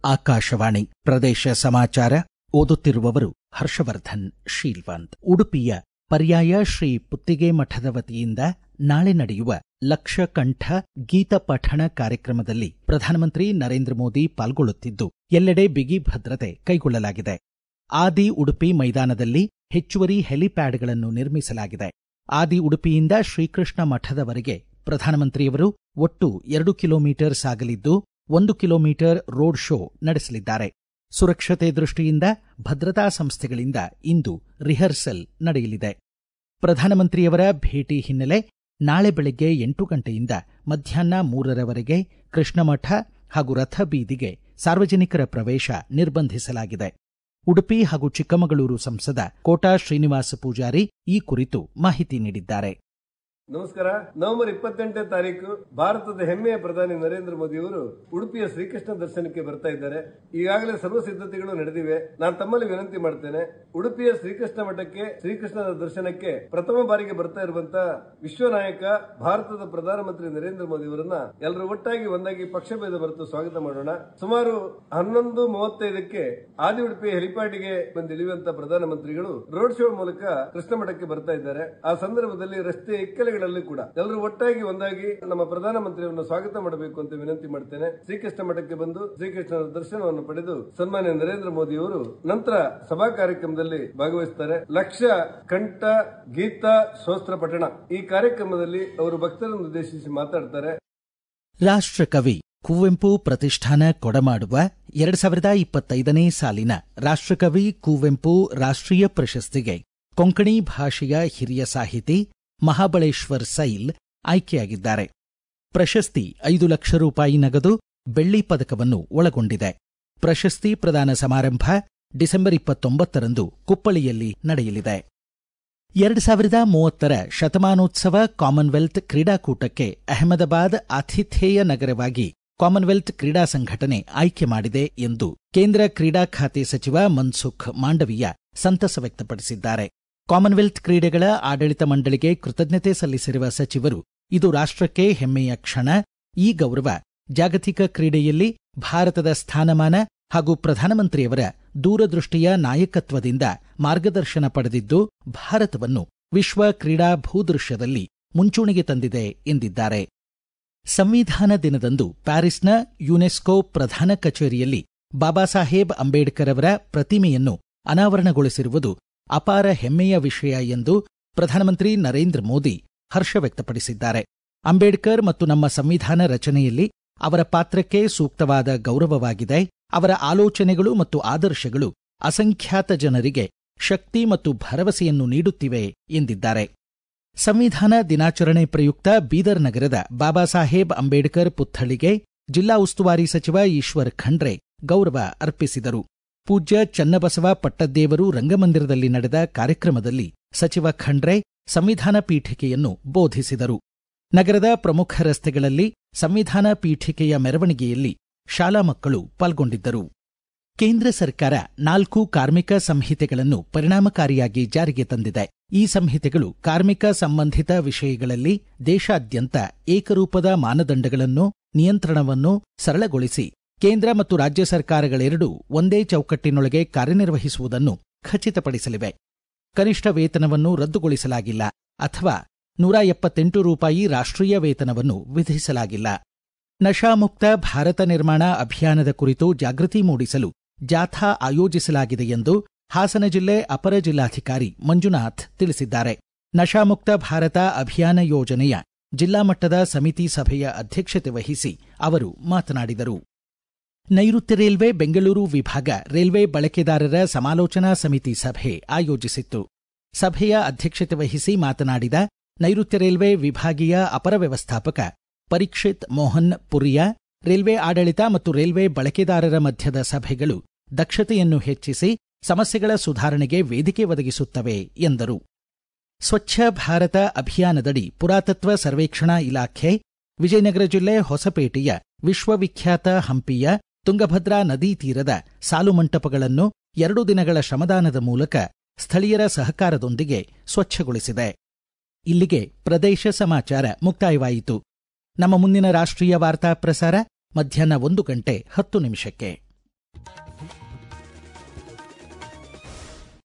ಆಕಾಶವಾಣಿ ಪ್ರದೇಶ ಸಮಾಚಾರ ಓದುತ್ತಿರುವವರು ಹರ್ಷವರ್ಧನ್ ಶೀಲ್ವಂತ್ ಉಡುಪಿಯ ಪರ್ಯಾಯ ಶ್ರೀ ಪುತ್ತಿಗೆ ಮಠದ ವತಿಯಿಂದ ನಾಳೆ ನಡೆಯುವ ಲಕ್ಷಕಂಠ ಗೀತ ಪಠಣ ಕಾರ್ಯಕ್ರಮದಲ್ಲಿ ಪ್ರಧಾನಮಂತ್ರಿ ನರೇಂದ್ರ ಮೋದಿ ಪಾಲ್ಗೊಳ್ಳುತ್ತಿದ್ದು ಎಲ್ಲೆಡೆ ಬಿಗಿ ಭದ್ರತೆ ಕೈಗೊಳ್ಳಲಾಗಿದೆ ಆದಿ ಉಡುಪಿ ಮೈದಾನದಲ್ಲಿ ಹೆಚ್ಚುವರಿ ಹೆಲಿಪ್ಯಾಡ್ಗಳನ್ನು ನಿರ್ಮಿಸಲಾಗಿದೆ ಆದಿ ಉಡುಪಿಯಿಂದ ಶ್ರೀಕೃಷ್ಣ ಮಠದವರೆಗೆ ಪ್ರಧಾನಮಂತ್ರಿಯವರು ಒಟ್ಟು ಎರಡು ಕಿಲೋಮೀಟರ್ ಸಾಗಲಿದ್ದು ಒಂದು ಕಿಲೋಮೀಟರ್ ರೋಡ್ ಶೋ ನಡೆಸಲಿದ್ದಾರೆ ಸುರಕ್ಷತೆ ದೃಷ್ಟಿಯಿಂದ ಭದ್ರತಾ ಸಂಸ್ಥೆಗಳಿಂದ ಇಂದು ರಿಹರ್ಸಲ್ ನಡೆಯಲಿದೆ ಪ್ರಧಾನಮಂತ್ರಿಯವರ ಭೇಟಿ ಹಿನ್ನೆಲೆ ನಾಳೆ ಬೆಳಗ್ಗೆ ಎಂಟು ಗಂಟೆಯಿಂದ ಮಧ್ಯಾಹ್ನ ಮೂರರವರೆಗೆ ಕೃಷ್ಣಮಠ ಹಾಗೂ ರಥಬೀದಿಗೆ ಸಾರ್ವಜನಿಕರ ಪ್ರವೇಶ ನಿರ್ಬಂಧಿಸಲಾಗಿದೆ ಉಡುಪಿ ಹಾಗೂ ಚಿಕ್ಕಮಗಳೂರು ಸಂಸದ ಕೋಟಾ ಶ್ರೀನಿವಾಸ ಪೂಜಾರಿ ಈ ಕುರಿತು ಮಾಹಿತಿ ನೀಡಿದ್ದಾರೆ ನಮಸ್ಕಾರ ನವೆಂಬರ್ ಇಪ್ಪತ್ತೆಂಟನೇ ತಾರೀಕು ಭಾರತದ ಹೆಮ್ಮೆಯ ಪ್ರಧಾನಿ ನರೇಂದ್ರ ಮೋದಿ ಅವರು ಉಡುಪಿಯ ಶ್ರೀಕೃಷ್ಣ ದರ್ಶನಕ್ಕೆ ಬರ್ತಾ ಇದ್ದಾರೆ ಈಗಾಗಲೇ ಸರ್ವ ಸಿದ್ಧತೆಗಳು ನಡೆದಿವೆ ನಾನು ತಮ್ಮಲ್ಲಿ ವಿನಂತಿ ಮಾಡ್ತೇನೆ ಉಡುಪಿಯ ಶ್ರೀಕೃಷ್ಣ ಮಠಕ್ಕೆ ಶ್ರೀಕೃಷ್ಣನ ದರ್ಶನಕ್ಕೆ ಪ್ರಥಮ ಬಾರಿಗೆ ಬರ್ತಾ ಇರುವಂತ ವಿಶ್ವ ನಾಯಕ ಭಾರತದ ಪ್ರಧಾನಮಂತ್ರಿ ನರೇಂದ್ರ ಮೋದಿ ಅವರನ್ನ ಎಲ್ಲರೂ ಒಟ್ಟಾಗಿ ಒಂದಾಗಿ ಪಕ್ಷಭೇದ ಮರೆತು ಸ್ವಾಗತ ಮಾಡೋಣ ಸುಮಾರು ಹನ್ನೊಂದು ಮೂವತ್ತೈದಕ್ಕೆ ಆದಿ ಉಡುಪಿ ಹೆಲಿಪ್ಯಾಡ್ಗೆ ಬಂದು ಇಳಿಯುವಂತ ಪ್ರಧಾನಮಂತ್ರಿಗಳು ರೋಡ್ ಶೋ ಮೂಲಕ ಕೃಷ್ಣ ಮಠಕ್ಕೆ ಬರ್ತಾ ಇದ್ದಾರೆ ಆ ಸಂದರ್ಭದಲ್ಲಿ ರಸ್ತೆ ಇಕ್ಕೆಲೆಗಳಲ್ಲಿ ಕೂಡ ಎಲ್ಲರೂ ಒಟ್ಟಾಗಿ ಒಂದಾಗಿ ನಮ್ಮ ಪ್ರಧಾನಮಂತ್ರಿಯವರನ್ನು ಸ್ವಾಗತ ಮಾಡಬೇಕು ಅಂತ ವಿನಂತಿ ಮಾಡ್ತೇನೆ ಶ್ರೀಕೃಷ್ಣ ಮಠಕ್ಕೆ ಬಂದು ಶ್ರೀಕೃಷ್ಣನ ದರ್ಶನವನ್ನು ಪಡೆದು ಸನ್ಮಾನ್ಯ ನರೇಂದ್ರ ಮೋದಿ ಅವರು ನಂತರ ಸಭಾ ಕಾರ್ಯಕ್ರಮದಲ್ಲಿ ಭಾಗವಹಿಸುತ್ತಾರೆ ಲಕ್ಷ ಕಂಠ ಗೀತ ಶೋಸ್ತ್ರ ಪಠಣ ಈ ಕಾರ್ಯಕ್ರಮದಲ್ಲಿ ಅವರು ಭಕ್ತರನ್ನು ಉದ್ದೇಶಿಸಿ ಮಾತಾಡ್ತಾರೆ ರಾಷ್ಟ್ರಕವಿ ಕುವೆಂಪು ಪ್ರತಿಷ್ಠಾನ ಕೊಡಮಾಡುವ ಎರಡ್ ಸಾವಿರದ ಇಪ್ಪತ್ತೈದನೇ ಸಾಲಿನ ರಾಷ್ಟ್ರಕವಿ ಕುವೆಂಪು ರಾಷ್ಟ್ರೀಯ ಪ್ರಶಸ್ತಿಗೆ ಕೊಂಕಣಿ ಭಾಷೆಯ ಹಿರಿಯ ಸಾಹಿತಿ ಮಹಾಬಳೇಶ್ವರ್ ಸೈಲ್ ಆಯ್ಕೆಯಾಗಿದ್ದಾರೆ ಪ್ರಶಸ್ತಿ ಐದು ಲಕ್ಷ ರೂಪಾಯಿ ನಗದು ಬೆಳ್ಳಿ ಪದಕವನ್ನು ಒಳಗೊಂಡಿದೆ ಪ್ರಶಸ್ತಿ ಪ್ರದಾನ ಸಮಾರಂಭ ಡಿಸೆಂಬರ್ ಇಪ್ಪತ್ತೊಂಬತ್ತರಂದು ಕುಪ್ಪಳಿಯಲ್ಲಿ ನಡೆಯಲಿದೆ ಎರಡು ಸಾವಿರದ ಮೂವತ್ತರ ಶತಮಾನೋತ್ಸವ ಕಾಮನ್ವೆಲ್ತ್ ಕ್ರೀಡಾಕೂಟಕ್ಕೆ ಅಹಮದಾಬಾದ್ ಆತಿಥೇಯ ನಗರವಾಗಿ ಕಾಮನ್ವೆಲ್ತ್ ಕ್ರೀಡಾ ಸಂಘಟನೆ ಆಯ್ಕೆ ಮಾಡಿದೆ ಎಂದು ಕೇಂದ್ರ ಕ್ರೀಡಾ ಖಾತೆ ಸಚಿವ ಮನ್ಸುಖ್ ಮಾಂಡವೀಯ ಸಂತಸ ವ್ಯಕ್ತಪಡಿಸಿದ್ದಾರೆ ಕಾಮನ್ವೆಲ್ತ್ ಕ್ರೀಡೆಗಳ ಆಡಳಿತ ಮಂಡಳಿಗೆ ಕೃತಜ್ಞತೆ ಸಲ್ಲಿಸಿರುವ ಸಚಿವರು ಇದು ರಾಷ್ಟ್ರಕ್ಕೆ ಹೆಮ್ಮೆಯ ಕ್ಷಣ ಈ ಗೌರವ ಜಾಗತಿಕ ಕ್ರೀಡೆಯಲ್ಲಿ ಭಾರತದ ಸ್ಥಾನಮಾನ ಹಾಗೂ ಪ್ರಧಾನಮಂತ್ರಿಯವರ ದೂರದೃಷ್ಟಿಯ ನಾಯಕತ್ವದಿಂದ ಮಾರ್ಗದರ್ಶನ ಪಡೆದಿದ್ದು ಭಾರತವನ್ನು ವಿಶ್ವ ಕ್ರೀಡಾ ಭೂದೃಶ್ಯದಲ್ಲಿ ಮುಂಚೂಣಿಗೆ ತಂದಿದೆ ಎಂದಿದ್ದಾರೆ ಸಂವಿಧಾನ ದಿನದಂದು ಪ್ಯಾರಿಸ್ನ ಯುನೆಸ್ಕೋ ಪ್ರಧಾನ ಕಚೇರಿಯಲ್ಲಿ ಬಾಬಾ ಸಾಹೇಬ್ ಅಂಬೇಡ್ಕರ್ ಅವರ ಪ್ರತಿಮೆಯನ್ನು ಅನಾವರಣಗೊಳಿಸಿರುವುದು ಅಪಾರ ಹೆಮ್ಮೆಯ ವಿಷಯ ಎಂದು ಪ್ರಧಾನಮಂತ್ರಿ ನರೇಂದ್ರ ಮೋದಿ ಹರ್ಷ ವ್ಯಕ್ತಪಡಿಸಿದ್ದಾರೆ ಅಂಬೇಡ್ಕರ್ ಮತ್ತು ನಮ್ಮ ಸಂವಿಧಾನ ರಚನೆಯಲ್ಲಿ ಅವರ ಪಾತ್ರಕ್ಕೆ ಸೂಕ್ತವಾದ ಗೌರವವಾಗಿದೆ ಅವರ ಆಲೋಚನೆಗಳು ಮತ್ತು ಆದರ್ಶಗಳು ಅಸಂಖ್ಯಾತ ಜನರಿಗೆ ಶಕ್ತಿ ಮತ್ತು ಭರವಸೆಯನ್ನು ನೀಡುತ್ತಿವೆ ಎಂದಿದ್ದಾರೆ ಸಂವಿಧಾನ ದಿನಾಚರಣೆ ಪ್ರಯುಕ್ತ ಬೀದರ್ ನಗರದ ಬಾಬಾ ಸಾಹೇಬ್ ಅಂಬೇಡ್ಕರ್ ಪುತ್ಥಳಿಗೆ ಜಿಲ್ಲಾ ಉಸ್ತುವಾರಿ ಸಚಿವ ಈಶ್ವರ್ ಖಂಡ್ರೆ ಗೌರವ ಅರ್ಪಿಸಿದರು ಪೂಜ್ಯ ಚನ್ನಬಸವ ಪಟ್ಟದ್ದೇವರು ರಂಗಮಂದಿರದಲ್ಲಿ ನಡೆದ ಕಾರ್ಯಕ್ರಮದಲ್ಲಿ ಸಚಿವ ಖಂಡ್ರೆ ಸಂವಿಧಾನ ಪೀಠಿಕೆಯನ್ನು ಬೋಧಿಸಿದರು ನಗರದ ಪ್ರಮುಖ ರಸ್ತೆಗಳಲ್ಲಿ ಸಂವಿಧಾನ ಪೀಠಿಕೆಯ ಮೆರವಣಿಗೆಯಲ್ಲಿ ಶಾಲಾ ಮಕ್ಕಳು ಪಾಲ್ಗೊಂಡಿದ್ದರು ಕೇಂದ್ರ ಸರ್ಕಾರ ನಾಲ್ಕು ಕಾರ್ಮಿಕ ಸಂಹಿತೆಗಳನ್ನು ಪರಿಣಾಮಕಾರಿಯಾಗಿ ಜಾರಿಗೆ ತಂದಿದೆ ಈ ಸಂಹಿತೆಗಳು ಕಾರ್ಮಿಕ ಸಂಬಂಧಿತ ವಿಷಯಗಳಲ್ಲಿ ದೇಶಾದ್ಯಂತ ಏಕರೂಪದ ಮಾನದಂಡಗಳನ್ನು ನಿಯಂತ್ರಣವನ್ನು ಸರಳಗೊಳಿಸಿ ಕೇಂದ್ರ ಮತ್ತು ರಾಜ್ಯ ಸರ್ಕಾರಗಳೆರಡೂ ಒಂದೇ ಚೌಕಟ್ಟಿನೊಳಗೆ ಕಾರ್ಯನಿರ್ವಹಿಸುವುದನ್ನು ಖಚಿತಪಡಿಸಲಿವೆ ಕನಿಷ್ಠ ವೇತನವನ್ನು ರದ್ದುಗೊಳಿಸಲಾಗಿಲ್ಲ ಅಥವಾ ನೂರ ಎಪ್ಪತ್ತೆಂಟು ರೂಪಾಯಿ ರಾಷ್ಟ್ರೀಯ ವೇತನವನ್ನು ವಿಧಿಸಲಾಗಿಲ್ಲ ನಶಾಮುಕ್ತ ಭಾರತ ನಿರ್ಮಾಣ ಅಭಿಯಾನದ ಕುರಿತು ಜಾಗೃತಿ ಮೂಡಿಸಲು ಜಾಥಾ ಆಯೋಜಿಸಲಾಗಿದೆ ಎಂದು ಹಾಸನ ಜಿಲ್ಲೆ ಅಪರ ಜಿಲ್ಲಾಧಿಕಾರಿ ಮಂಜುನಾಥ್ ತಿಳಿಸಿದ್ದಾರೆ ನಶಾಮುಕ್ತ ಭಾರತ ಅಭಿಯಾನ ಯೋಜನೆಯ ಜಿಲ್ಲಾ ಮಟ್ಟದ ಸಮಿತಿ ಸಭೆಯ ಅಧ್ಯಕ್ಷತೆ ವಹಿಸಿ ಅವರು ಮಾತನಾಡಿದರು ನೈಋತ್ಯ ರೈಲ್ವೆ ಬೆಂಗಳೂರು ವಿಭಾಗ ರೈಲ್ವೆ ಬಳಕೆದಾರರ ಸಮಾಲೋಚನಾ ಸಮಿತಿ ಸಭೆ ಆಯೋಜಿಸಿತ್ತು ಸಭೆಯ ಅಧ್ಯಕ್ಷತೆ ವಹಿಸಿ ಮಾತನಾಡಿದ ನೈಋತ್ಯ ರೈಲ್ವೆ ವಿಭಾಗೀಯ ಅಪರ ವ್ಯವಸ್ಥಾಪಕ ಪರೀಕ್ಷಿತ್ ಮೋಹನ್ ಪುರಿಯಾ ರೈಲ್ವೆ ಆಡಳಿತ ಮತ್ತು ರೈಲ್ವೆ ಬಳಕೆದಾರರ ಮಧ್ಯದ ಸಭೆಗಳು ದಕ್ಷತೆಯನ್ನು ಹೆಚ್ಚಿಸಿ ಸಮಸ್ಯೆಗಳ ಸುಧಾರಣೆಗೆ ವೇದಿಕೆ ಒದಗಿಸುತ್ತವೆ ಎಂದರು ಸ್ವಚ್ಛ ಭಾರತ ಅಭಿಯಾನದಡಿ ಪುರಾತತ್ವ ಸರ್ವೇಕ್ಷಣಾ ಇಲಾಖೆ ವಿಜಯನಗರ ಜಿಲ್ಲೆ ಹೊಸಪೇಟೆಯ ವಿಶ್ವವಿಖ್ಯಾತ ಹಂಪಿಯ ತುಂಗಭದ್ರಾ ನದೀ ತೀರದ ಸಾಲುಮಂಟಪಗಳನ್ನು ಎರಡು ದಿನಗಳ ಶ್ರಮದಾನದ ಮೂಲಕ ಸ್ಥಳೀಯರ ಸಹಕಾರದೊಂದಿಗೆ ಸ್ವಚ್ಛಗೊಳಿಸಿದೆ ಇಲ್ಲಿಗೆ ಪ್ರದೇಶ ಸಮಾಚಾರ ಮುಕ್ತಾಯವಾಯಿತು ನಮ್ಮ ಮುಂದಿನ ರಾಷ್ಟ್ರೀಯ ವಾರ್ತಾ ಪ್ರಸಾರ ಮಧ್ಯಾಹ್ನ ಒಂದು ಗಂಟೆ ಹತ್ತು ನಿಮಿಷಕ್ಕೆ